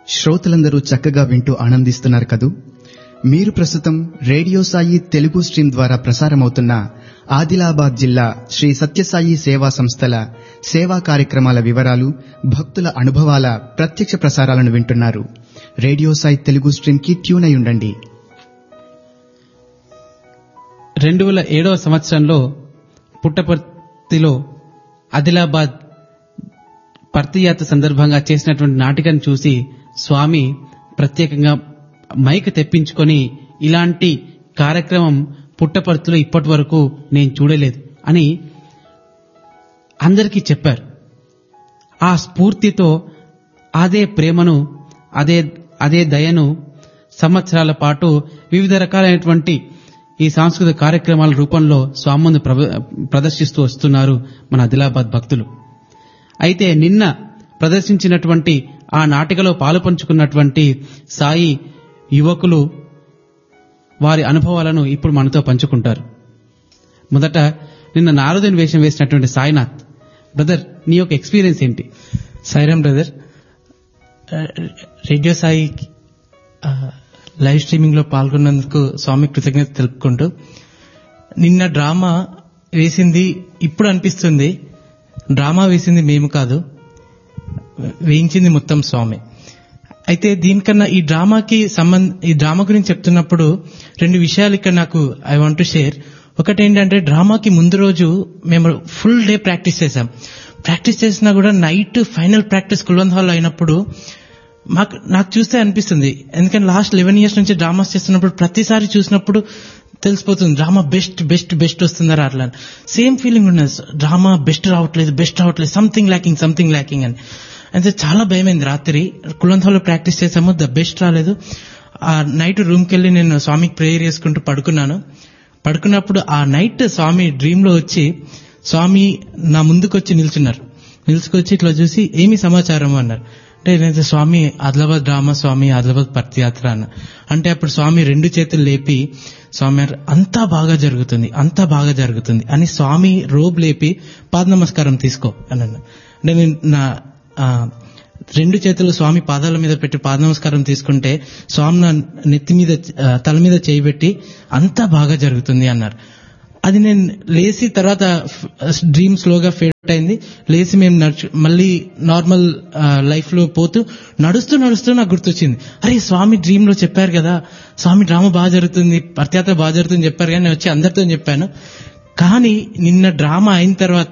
శ్రోతలందరూ చక్కగా వింటూ ఆనందిస్తున్నారు కదూ మీరు ప్రస్తుతం రేడియో సాయి తెలుగు స్ట్రీమ్ ద్వారా ప్రసారమవుతున్న ఆదిలాబాద్ జిల్లా శ్రీ సత్యసాయి సేవా సంస్థల సేవా కార్యక్రమాల వివరాలు భక్తుల అనుభవాల ప్రత్యక్ష ప్రసారాలను వింటున్నారు రేడియో సాయి తెలుగు స్ట్రీమ్ కి ట్యూన్ అయి ఉండండి రెండు వేల ఏడవ సంవత్సరంలో పుట్టపర్తిలో ఆదిలాబాద్ పర్తియాత్ర సందర్భంగా చేసినటువంటి నాటికను చూసి స్వామి ప్రత్యేకంగా మైక్ తెప్పించుకొని ఇలాంటి కార్యక్రమం పుట్టపర్తిలో ఇప్పటి వరకు నేను చూడలేదు అని అందరికీ చెప్పారు ఆ స్ఫూర్తితో అదే ప్రేమను అదే అదే దయను సంవత్సరాల పాటు వివిధ రకాలైనటువంటి ఈ సాంస్కృతిక కార్యక్రమాల రూపంలో స్వామి ముందు ప్రవ- ప్రదర్శిస్తూ వస్తున్నారు మన ఆదిలాబాద్ భక్తులు అయితే నిన్న ప్రదర్శించినటువంటి ఆ నాటికలో పాలు పంచుకున్నటువంటి సాయి యువకులు వారి అనుభవాలను ఇప్పుడు మనతో పంచుకుంటారు మొదట నిన్న నారదుని వేషం వేసినటువంటి సాయినాథ్ బ్రదర్ నీ యొక్క ఎక్స్పీరియన్స్ ఏంటి సాయిరామ్ బ్రదర్ ఆ, రేడియో సాయి ఆ, లైవ్ స్ట్రీమింగ్ లో పాల్గొన్నందుకు స్వామి కృతజ్ఞత తెలుపుకుంటూ నిన్న డ్రామా వేసింది ఇప్పుడు అనిపిస్తుంది డ్రామా వేసింది మేము కాదు వేయించింది మొత్తం స్వామి అయితే దీనికన్నా ఈ డ్రామాకి సంబంధ ఈ డ్రామా గురించి చెప్తున్నప్పుడు రెండు విషయాలు ఇక్కడ నాకు ఐ వాంట్ టు షేర్ ఒకటి ఏంటంటే డ్రామాకి ముందు రోజు మేము ఫుల్ డే ప్రాక్టీస్ చేసాం ప్రాక్టీస్ చేసినా కూడా night final practice Kulwant hall అయినప్పుడు మాకు నాకు చూస్తే అనిపిస్తుంది ఎందుకంటే లాస్ట్ లెవెన్ ఇయర్స్ నుంచి డ్రామాస్ చేస్తున్నప్పుడు ప్రతిసారి చూసినప్పుడు తెలిసిపోతుంది డ్రామా బెస్ట్ బెస్ట్ బెస్ట్ వస్తుందా అట్లా సేమ్ ఫీలింగ్ ఉన్నది డ్రామా బెస్ట్ రావట్లేదు బెస్ట్ రావట్లేదు సంథింగ్ ల్యాకింగ్ సంథింగ్ ల్యాకింగ్ అని అయితే చాలా భయమైంది రాత్రి కులంతాలో ప్రాక్టీస్ చేసాము ద బెస్ట్ రాలేదు ఆ నైట్ రూమ్కి వెళ్ళి నేను స్వామికి ప్రేయర్ చేసుకుంటూ పడుకున్నాను పడుకున్నప్పుడు ఆ నైట్ స్వామి డ్రీమ్ లో వచ్చి స్వామి నా ముందుకు వచ్చి నిల్చున్నారు నిలుచుకొచ్చి ఇట్లా చూసి ఏమి సమాచారం అన్నారు అంటే నేనైతే స్వామి ఆదిలాబాద్ డ్రామా స్వామి ఆదిలాబాద్ పర్తియాత్ర అన్న అంటే అప్పుడు స్వామి రెండు చేతులు లేపి స్వామి అన్నారు, అంతా బాగా జరుగుతుంది అంతా బాగా జరుగుతుంది అని స్వామి రోబ్ లేపి పాద నమస్కారం తీసుకో అని అన్నారు అంటే నేను నా ఆ, రెండు చేతులు స్వామి పాదాల మీద పెట్టి పాద నమస్కారం తీసుకుంటే స్వామి నా నెత్తి మీద ఆ, తల మీద చేయి పెట్టి అంతా బాగా జరుగుతుంది అన్నారు అది నేను లేచి తర్వాత డ్రీమ్ స్లోగా ఫేట్ అయింది లేచి మేము నడుచు మళ్ళీ నార్మల్ లైఫ్ లో పోతూ నడుస్తూ నడుస్తూ నాకు గుర్తొచ్చింది అరే స్వామి డ్రీమ్ లో చెప్పారు కదా స్వామి డ్రామా బాగా జరుగుతుంది పర్త్యాత్ర బాగా జరుగుతుంది చెప్పారు కానీ నేను వచ్చి అందరితో చెప్పాను కానీ నిన్న డ్రామా అయిన తర్వాత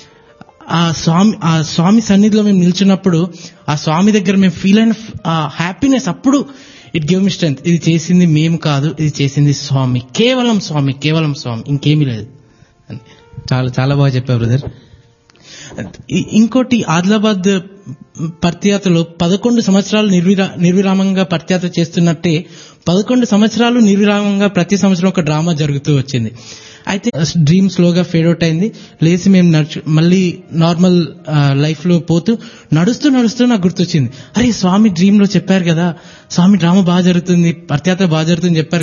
ఆ స్వామి ఆ స్వామి సన్నిధిలో మేము నిల్చున్నప్పుడు ఆ స్వామి దగ్గర మేము ఫీల్ అయిన ఆ హ్యాపీనెస్ అప్పుడు ఇట్ గివ్ మీ స్ట్రెంత్ ఇది చేసింది మేము కాదు ఇది చేసింది స్వామి కేవలం స్వామి కేవలం స్వామి ఇంకేమీ లేదు అని. చాలా చాలా బాగా చెప్పావు బ్రదర్ ఇ- ఇంకోటి ఆదిలాబాద్ పర్తియాత్రలో పదకొండు సంవత్సరాలు నిర్విరా నిర్విరామంగా పర్తియాత్ర చేస్తున్నట్టే పదకొండు సంవత్సరాలు నిర్విరామంగా ప్రతి సంవత్సరం ఒక డ్రామా జరుగుతూ వచ్చింది అయితే డ్రీమ్ స్లోగా ఫేడ్ అవుట్ అయింది లేచి మేము నడుచు మళ్ళీ నార్మల్ లైఫ్ లో పోతూ నడుస్తూ నడుస్తూ నాకు గుర్తొచ్చింది అరే స్వామి డ్రీమ్ లో చెప్పారు కదా స్వామి డ్రామా బాగా జరుగుతుంది పర్త్యాత్ర బాగా జరుగుతుంది చెప్పారు